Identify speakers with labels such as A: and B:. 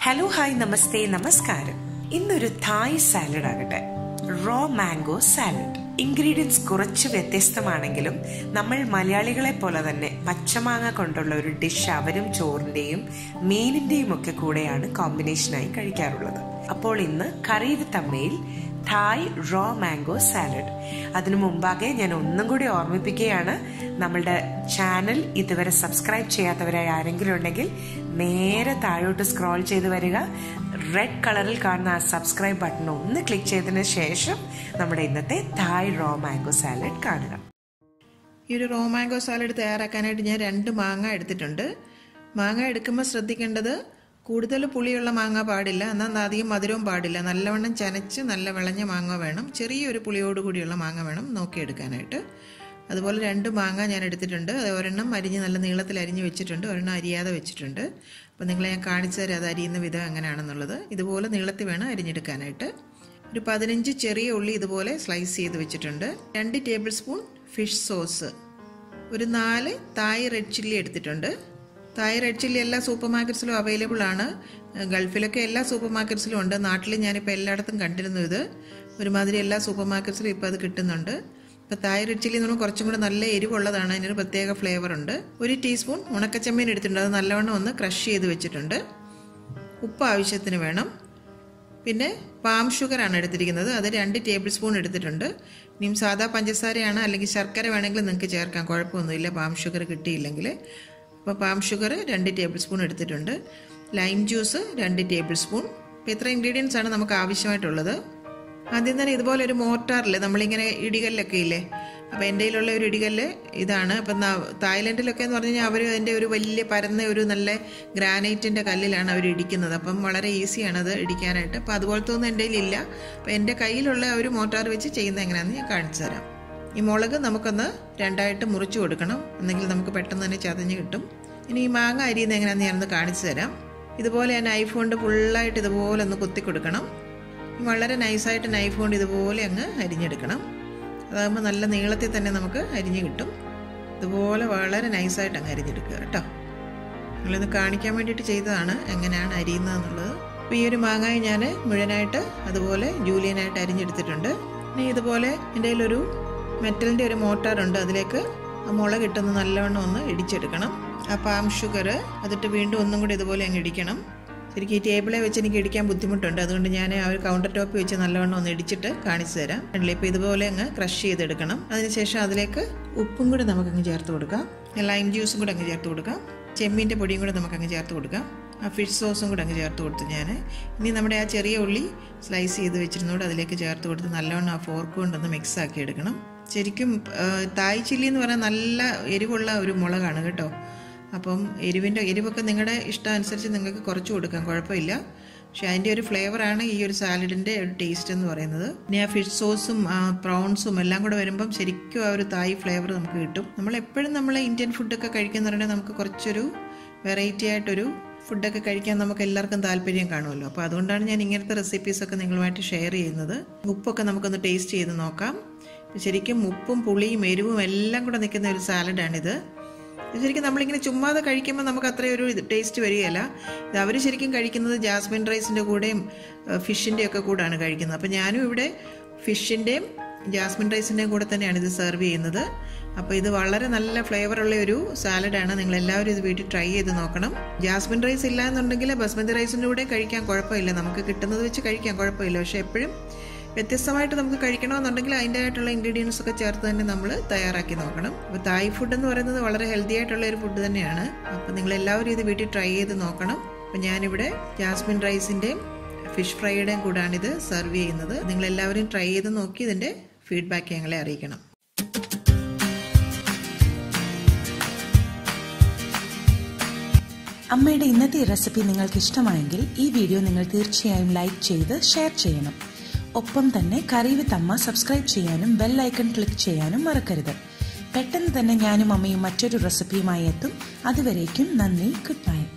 A: hello hi നമസ്തേ നമസ്കാരം ഇന്നൊരു തായ് സാലഡ് ആകട്ടെ റോ മാംഗോ സാലഡ് ഇൻഗ്രീഡിയൻസ് കുറച്ച് വ്യത്യസ്തമാണെങ്കിലും നമ്മൾ മലയാളികളെ പോലെ തന്നെ പച്ചമാങ്ങ കൊണ്ടുള്ള ഒരു ഡിഷ് അവരും ചോറിന്റെയും മീനിന്റെയും ഒക്കെ കൂടെയാണ് കോമ്പിനേഷനായി കഴിക്കാറുള്ളത് അപ്പോൾ ഇന്ന് കറി വിത്ത് അമ്മയിൽ തായ് റോ മാംഗോ സാലഡ് അതിനു മുമ്പാകെ ഞാൻ ഒന്നും കൂടി ഓർമ്മിപ്പിക്കുകയാണ് നമ്മളുടെ ചാനൽ ഇതുവരെ സബ്സ്ക്രൈബ് ചെയ്യാത്തവരായി ആരെങ്കിലും ഉണ്ടെങ്കിൽ നേരെ താഴോട്ട് സ്ക്രോൾ ചെയ്ത് വരിക റെഡ് കളറിൽ കാണുന്ന ആ സബ്സ്ക്രൈബ് ബട്ടൺ ഒന്ന് ക്ലിക്ക് ചെയ്തതിന് ശേഷം നമ്മുടെ ഇന്നത്തെ തായ് റോ മാംഗോ സാലഡ് കാണുക
B: ഈ ഒരു റോ മാംഗോ സാലഡ് തയ്യാറാക്കാനായിട്ട് ഞാൻ രണ്ട് മാങ്ങ എടുത്തിട്ടുണ്ട് മാങ്ങ എടുക്കുമ്പോൾ ശ്രദ്ധിക്കേണ്ടത് കൂടുതൽ പുളിയുള്ള മാങ്ങ പാടില്ല എന്നാൽ അധികം മധുരവും പാടില്ല നല്ലവണ്ണം ചനച്ച് നല്ല വിളഞ്ഞ മാങ്ങ വേണം ചെറിയൊരു പുളിയോട് കൂടിയുള്ള മാങ്ങ വേണം നോക്കിയെടുക്കാനായിട്ട് അതുപോലെ രണ്ട് മാങ്ങ ഞാൻ എടുത്തിട്ടുണ്ട് അത് ഒരെണ്ണം അരിഞ്ഞ് നല്ല നീളത്തിൽ അരിഞ്ഞ് വെച്ചിട്ടുണ്ട് ഒരെണ്ണം അരിയാതെ വെച്ചിട്ടുണ്ട് അപ്പോൾ നിങ്ങളെ ഞാൻ കാണിച്ചു തരാം അത് അരിയുന്ന വിധം എങ്ങനെയാണെന്നുള്ളത് ഇതുപോലെ നീളത്തിൽ വേണം അരിഞ്ഞെടുക്കാനായിട്ട് ഒരു പതിനഞ്ച് ചെറിയ ഉള്ളി ഇതുപോലെ സ്ലൈസ് ചെയ്ത് വെച്ചിട്ടുണ്ട് രണ്ട് ടേബിൾ സ്പൂൺ ഫിഷ് സോസ് ഒരു നാല് തായ് റെഡ് ചില്ലി എടുത്തിട്ടുണ്ട് തായ് റെഡ് ചില്ലി എല്ലാ സൂപ്പർ മാർക്കറ്റ്സിലും അവൈലബിൾ ആണ് ഗൾഫിലൊക്കെ എല്ലാ സൂപ്പർ മാർക്കറ്റ്സിലും ഉണ്ട് നാട്ടിൽ ഞാനിപ്പോൾ എല്ലായിടത്തും കണ്ടിരുന്നു ഇത് ഒരുമാതിരി എല്ലാ സൂപ്പർ മാർക്കറ്റ്സിലും ഇപ്പോൾ അത് കിട്ടുന്നുണ്ട് ഇപ്പോൾ തായ് റെഡ് ചില്ലി എന്ന് പറഞ്ഞാൽ കുറച്ചും കൂടെ നല്ല എരിവുള്ളതാണ് അതിനൊരു പ്രത്യേക ഫ്ലേവർ ഉണ്ട് ഒരു ടീസ്പൂൺ ഉണക്കച്ചമ്മീൻ എടുത്തിട്ടുണ്ട് അത് നല്ലവണ്ണം ഒന്ന് ക്രഷ് ചെയ്ത് വെച്ചിട്ടുണ്ട് ഉപ്പ് ആവശ്യത്തിന് വേണം പിന്നെ പാം ഷുഗറാണ് എടുത്തിരിക്കുന്നത് അത് രണ്ട് ടേബിൾ സ്പൂൺ എടുത്തിട്ടുണ്ട് ഇനിയും സാധാ പഞ്ചസാരയാണ് അല്ലെങ്കിൽ ശർക്കര വേണമെങ്കിൽ നിങ്ങൾക്ക് ചേർക്കാം കുഴപ്പമൊന്നുമില്ല പാം ഷുഗർ കിട്ടിയില്ലെങ്കിൽ അപ്പോൾ പാം ഷുഗർ രണ്ട് ടേബിൾ സ്പൂൺ എടുത്തിട്ടുണ്ട് ലൈം ജ്യൂസ് രണ്ട് ടേബിൾ സ്പൂൺ അപ്പോൾ ഇത്ര ഇൻഗ്രീഡിയൻസ് ആണ് നമുക്ക് ആവശ്യമായിട്ടുള്ളത് ആദ്യം തന്നെ ഇതുപോലെ ഒരു മോർട്ടാറിൽ നമ്മളിങ്ങനെ ഇടികല്ലൊക്കെ ഇല്ലേ അപ്പോൾ എൻ്റെ കയ്യിലുള്ള ഒരു ഇടികല്ല് ഇതാണ് അപ്പം തായ്ലൻഡിലൊക്കെ എന്ന് പറഞ്ഞു കഴിഞ്ഞാൽ അവർ അതിൻ്റെ ഒരു വലിയ പരന്ന ഒരു നല്ല ഗ്രാനൈറ്റിൻ്റെ കല്ലിലാണ് അവർ ഇടിക്കുന്നത് അപ്പം വളരെ ഈസിയാണ് അത് ഇടിക്കാനായിട്ട് അപ്പോൾ അതുപോലത്തെ ഒന്നും എൻ്റെ കയ്യിലില്ല അപ്പോൾ എൻ്റെ കയ്യിലുള്ള ഒരു മോട്ടാർ വെച്ച് ചെയ്യുന്നത് എങ്ങനെയാണെന്ന് ഞാൻ കാണിച്ചു തരാം ഈ മുളക് നമുക്കൊന്ന് രണ്ടായിട്ട് മുറിച്ച് കൊടുക്കണം എന്നെങ്കിൽ നമുക്ക് പെട്ടെന്ന് തന്നെ ചതഞ്ഞ് കിട്ടും ഇനി ഈ മാങ്ങ അരിയുന്നത് എങ്ങനെയാണെന്ന് ഞാനൊന്ന് കാണിച്ചു തരാം ഇതുപോലെ ഞാൻ നൈഫ് കൊണ്ട് ഫുള്ളായിട്ട് ഇതുപോലെ ഒന്ന് കുത്തി കൊടുക്കണം വളരെ നൈസായിട്ട് നൈഫ് കൊണ്ട് ഇതുപോലെ അങ്ങ് അരിഞ്ഞെടുക്കണം അതാകുമ്പോൾ നല്ല നീളത്തിൽ തന്നെ നമുക്ക് അരിഞ്ഞ് കിട്ടും ഇതുപോലെ വളരെ നൈസായിട്ട് അങ്ങ് അരിഞ്ഞെടുക്കുക കേട്ടോ നിങ്ങളിത് കാണിക്കാൻ വേണ്ടിയിട്ട് ചെയ്തതാണ് എങ്ങനെയാണ് അരിയുന്നതെന്നുള്ളത് അപ്പോൾ ഈ ഒരു മാങ്ങായി ഞാൻ മുഴുവനായിട്ട് അതുപോലെ ജൂലിയനായിട്ട് അരിഞ്ഞെടുത്തിട്ടുണ്ട് ഇനി ഇതുപോലെ എൻ്റെ കയ്യിലൊരു മെറ്റലിൻ്റെ ഒരു മോട്ടാറുണ്ട് അതിലേക്ക് ആ മുളക് ഇട്ടൊന്ന് നല്ലവണ്ണം ഒന്ന് ഇടിച്ചെടുക്കണം ആ പാം ഷുഗർ അതിട്ട് വീണ്ടും ഒന്നും കൂടി ഇതുപോലെ അങ്ങ് ഇടിക്കണം ശരിക്കും ഈ ടേബിളെ വെച്ച് എനിക്ക് ഇടിക്കാൻ ബുദ്ധിമുട്ടുണ്ട് അതുകൊണ്ട് ഞാൻ ആ ഒരു കൗണ്ടർ ടോപ്പ് വെച്ച് നല്ലവണ്ണം ഒന്ന് ഇടിച്ചിട്ട് കാണിച്ചു തരാം അല്ലേ ഇപ്പോൾ ഇതുപോലെ അങ്ങ് ക്രഷ് ചെയ്തെടുക്കണം അതിനുശേഷം അതിലേക്ക് ഉപ്പും കൂടി നമുക്കങ്ങ് ചേർത്ത് കൊടുക്കാം ലൈം ജ്യൂസും കൂടെ അങ്ങ് ചേർത്ത് കൊടുക്കാം ചെമ്മീൻ്റെ പൊടിയും കൂടെ നമുക്കങ്ങ് ചേർത്ത് കൊടുക്കാം ആ ഫിഷ് സോസും കൂടെ അങ്ങ് ചേർത്ത് കൊടുത്തു ഞാൻ ഇനി നമ്മുടെ ആ ചെറിയ ഉള്ളി സ്ലൈസ് ചെയ്ത് വെച്ചിരുന്നോട് അതിലേക്ക് ചേർത്ത് കൊടുത്ത് നല്ലവണ്ണം ആ ഫോർക്ക് കൊണ്ടൊന്ന് മിക്സ് ആക്കി എടുക്കണം ശരിക്കും തായ് ചില്ലി എന്ന് പറഞ്ഞാൽ നല്ല എരിവുള്ള ഒരു മുളകാണ് കേട്ടോ അപ്പം എരിവിൻ്റെ എരിവൊക്കെ നിങ്ങളുടെ ഇഷ്ടം അനുസരിച്ച് നിങ്ങൾക്ക് കുറച്ച് കൊടുക്കാം കുഴപ്പമില്ല പക്ഷെ അതിൻ്റെ ഒരു ഫ്ലേവറാണ് ഈ ഒരു സാലഡിൻ്റെ ഒരു ടേസ്റ്റ് എന്ന് പറയുന്നത് ഇനി ആ ഫിഷ് സോസും ആ പ്രോൺസും എല്ലാം കൂടെ വരുമ്പം ശരിക്കും ആ ഒരു തായ് ഫ്ലേവർ നമുക്ക് കിട്ടും നമ്മൾ എപ്പോഴും നമ്മൾ ഇന്ത്യൻ ഫുഡൊക്കെ കഴിക്കുന്നവരുടെ നമുക്ക് കുറച്ചൊരു വെറൈറ്റി ആയിട്ടൊരു ഫുഡൊക്കെ കഴിക്കാൻ നമുക്ക് എല്ലാവർക്കും താല്പര്യം കാണുമല്ലോ അപ്പോൾ അതുകൊണ്ടാണ് ഞാൻ ഇങ്ങനത്തെ റെസിപ്പീസൊക്കെ നിങ്ങളുമായിട്ട് ഷെയർ ചെയ്യുന്നത് ഉപ്പൊക്കെ നമുക്കൊന്ന് ടേസ്റ്റ് ചെയ്ത് നോക്കാം ശരിക്കും ഉപ്പും പുളിയും എരിവും എല്ലാം കൂടെ നിൽക്കുന്ന ഒരു സാലഡാണിത് ശരിക്കും നമ്മളിങ്ങനെ ചുമ്മാതെ കഴിക്കുമ്പോൾ നമുക്ക് അത്രയൊരു ടേസ്റ്റ് വരികയില്ല ഇത് അവർ ശരിക്കും കഴിക്കുന്നത് ജാസ്മിൻ റൈസിൻ്റെ കൂടെയും ഫിഷിൻ്റെ ഒക്കെ കൂടെയാണ് കഴിക്കുന്നത് അപ്പോൾ ഞാനും ഇവിടെ ഫിഷിൻ്റെയും ജാസ്മിൻ റൈസിൻ്റെയും കൂടെ തന്നെയാണ് ഇത് സെർവ് ചെയ്യുന്നത് അപ്പോൾ ഇത് വളരെ നല്ല ഫ്ലേവറുള്ള ഒരു സാലഡാണ് നിങ്ങൾ എല്ലാവരും ഇത് വീട്ടിൽ ട്രൈ ചെയ്ത് നോക്കണം ജാസ്മിൻ റൈസ് ഇല്ല എന്നുണ്ടെങ്കിൽ ബസ്മതി റൈസിൻ്റെ കൂടെ കഴിക്കാൻ കുഴപ്പമില്ല നമുക്ക് കിട്ടുന്നത് വെച്ച് കഴിക്കാൻ കുഴപ്പമില്ല പക്ഷേ എപ്പോഴും വ്യത്യസ്തമായിട്ട് നമുക്ക് കഴിക്കണമെന്നുണ്ടെങ്കിൽ അതിൻ്റെതായിട്ടുള്ള ഇൻഗ്രീഡിയൻസ് ഒക്കെ ചേർത്ത് തന്നെ നമ്മൾ തയ്യാറാക്കി നോക്കണം അപ്പോൾ തായ് ഫുഡ് എന്ന് പറയുന്നത് വളരെ ഹെൽത്തി ആയിട്ടുള്ള ഒരു ഫുഡ് തന്നെയാണ് അപ്പോൾ നിങ്ങൾ എല്ലാവരും ഇത് വീട്ടിൽ ട്രൈ ചെയ്ത് നോക്കണം അപ്പോൾ ഞാനിവിടെ ജാസ്മിൻ റൈസിൻ്റെയും ഫിഷ് ഫ്രൈയുടെയും കൂടാണിത് സെർവ് ചെയ്യുന്നത് നിങ്ങൾ എല്ലാവരും ട്രൈ ചെയ്ത് നോക്കി ഇതിൻ്റെ ഫീഡ്ബാക്ക് ഞങ്ങളെ അറിയിക്കണം
A: അമ്മയുടെ ഇന്നത്തെ റെസിപ്പി നിങ്ങൾക്ക് ഇഷ്ടമായെങ്കിൽ ഈ വീഡിയോ നിങ്ങൾ തീർച്ചയായും ലൈക്ക് ചെയ്ത് ഷെയർ ചെയ്യണം ഒപ്പം തന്നെ കറി വിത്ത് അമ്മ സബ്സ്ക്രൈബ് ചെയ്യാനും ബെൽ ഐക്കൺ ക്ലിക്ക് ചെയ്യാനും മറക്കരുത് പെട്ടെന്ന് തന്നെ ഞാനും അമ്മയും മറ്റൊരു റെസിപ്പിയുമായി എത്തും അതുവരേക്കും നന്ദി ഗുഡ് ബൈ